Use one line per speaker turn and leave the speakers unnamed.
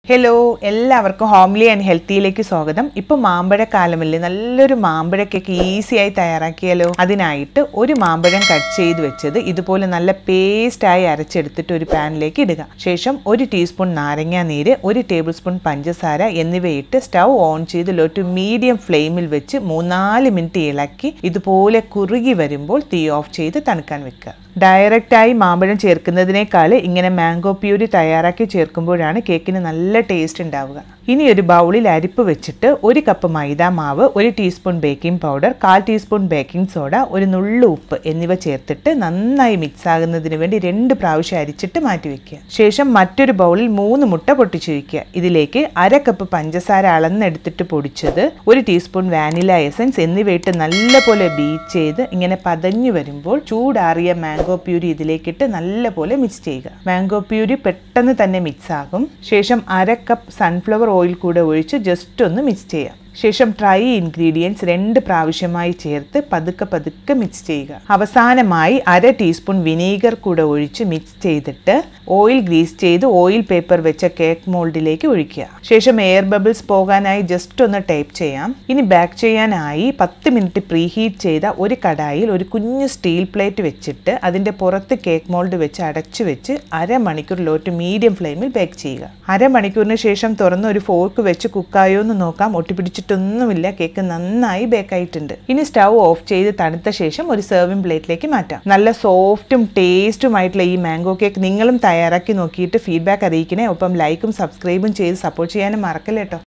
hello എല്ലാവർക്കും homely and ഹെൽത്തിയിലേക്ക് സ്വാഗതം ഇപ്പൊ മാമ്പഴക്കാലമല്ലേ നല്ലൊരു മാമ്പഴക്കേക്ക് ഈസിയായി തയ്യാറാക്കിയാലോ അതിനായിട്ട് ഒരു മാമ്പഴം കട്ട് ചെയ്ത് വെച്ചത് ഇതുപോലെ നല്ല പേസ്റ്റായി അരച്ചെടുത്തിട്ട് ഒരു പാനിലേക്ക് ഇടുക ശേഷം ഒരു ടീസ്പൂൺ നാരങ്ങാ നീര് ഒരു ടേബിൾ സ്പൂൺ പഞ്ചസാര എന്നിവയിട്ട് സ്റ്റൗ ഓൺ ചെയ്ത് ലോ ടു മീഡിയം ഫ്ലെയിമിൽ വെച്ച് മൂന്നാല് മിനിറ്റ് ഇളക്കി ഇതുപോലെ കുറുകി വരുമ്പോൾ തീ ഓഫ് ചെയ്ത് തണുക്കാൻ വെക്കുക ഡയറക്റ്റായി മാമ്പഴം ചേർക്കുന്നതിനേക്കാൾ ഇങ്ങനെ മാംഗോ പ്യൂരി തയ്യാറാക്കി ചേർക്കുമ്പോഴാണ് കേക്കിന് നല്ല ടേസ്റ്റ് ഉണ്ടാവുക ഇനി ഒരു ബൗളിൽ അരിപ്പ് വെച്ചിട്ട് ഒരു കപ്പ് മൈദ മാവ് ഒരു ടീസ്പൂൺ ബേക്കിംഗ് പൗഡർ കാൽ ടീസ്പൂൺ ബേക്കിംഗ് സോഡ ഒരു നുള്ളു ഉപ്പ് എന്നിവ ചേർത്തിട്ട് നന്നായി മിക്സ് ആകുന്നതിന് വേണ്ടി രണ്ട് പ്രാവശ്യം അരിച്ചിട്ട് മാറ്റി വെക്കുക ശേഷം മറ്റൊരു ബൗളിൽ മൂന്ന് മുട്ട പൊട്ടിച്ചു വയ്ക്കുക ഇതിലേക്ക് അര കപ്പ് പഞ്ചസാര അളന്നെടുത്തിട്ട് പൊടിച്ചത് ഒരു ടീസ്പൂൺ വാനില എസൻസ് എന്നിവയിട്ട് നല്ലപോലെ ബീറ്റ് ചെയ്ത് ഇങ്ങനെ പതഞ്ഞു വരുമ്പോൾ ചൂടാറിയ മാംഗോ പ്യൂരി ഇതിലേക്കിട്ട് നല്ലപോലെ മിക്സ് ചെയ്യുക മാംഗോ പ്യൂരി പെട്ടെന്ന് തന്നെ മിക്സ് ആകും ശേഷം അര കപ്പ് സൺഫ്ലവർ ഓയിൽ കൂടെ ഒഴിച്ച് ജസ്റ്റ് ഒന്ന് മിക്സ് ചെയ്യാം ശേഷം ഡ്രൈ ഇൻഗ്രീഡിയൻസ് രണ്ട് പ്രാവശ്യമായി ചേർത്ത് പതുക്കെ പതുക്കെ മിക്സ് ചെയ്യുക അവസാനമായി അര ടീസ്പൂൺ വിനീഗർ കൂടെ ഒഴിച്ച് മിക്സ് ചെയ്തിട്ട് ഓയിൽ ഗ്രീസ് ചെയ്ത് ഓയിൽ പേപ്പർ വെച്ച കേക്ക് മോൾഡിലേക്ക് ഒഴിക്കുക ശേഷം എയർ ബബിൾസ് പോകാനായി ജസ്റ്റ് ഒന്ന് ടൈപ്പ് ചെയ്യാം ഇനി ബാക്ക് ചെയ്യാനായി പത്ത് മിനിറ്റ് പ്രീ ഹീറ്റ് ചെയ്ത ഒരു കടായിൽ ഒരു കുഞ്ഞു സ്റ്റീൽ പ്ലേറ്റ് വെച്ചിട്ട് അതിൻ്റെ പുറത്ത് കേക്ക് മോൾഡ് വെച്ച് അടച്ചു വെച്ച് അരമണിക്കൂർ ലോ ടു മീഡിയം ഫ്ലെയിമിൽ ബേക്ക് ചെയ്യുക അരമണിക്കൂറിന് ശേഷം തുറന്ന് ഒരു ഫോർക്ക് വെച്ച് കുക്കായോ എന്ന് നോക്കാം ഒട്ടിപ്പിടിച്ചിട്ടൊന്നുമില്ല കേക്ക് നന്നായി ബേക്കായിട്ടുണ്ട് ഇനി സ്റ്റൗ ഓഫ് ചെയ്ത് തണുത്ത ശേഷം ഒരു സെർവിംഗ് പ്ലേറ്റിലേക്ക് മാറ്റാം നല്ല സോഫ്റ്റും ടേസ്റ്റുമായിട്ടുള്ള ഈ മാംഗോ കേക്ക് നിങ്ങളും തയ്യാറാക്കി നോക്കിയിട്ട് ഫീഡ്ബാക്ക് അറിയിക്കണേ ഒപ്പം ലൈക്കും സബ്സ്ക്രൈബും ചെയ്ത് സപ്പോർട്ട് ചെയ്യാനും മറക്കല്ലേട്ടോ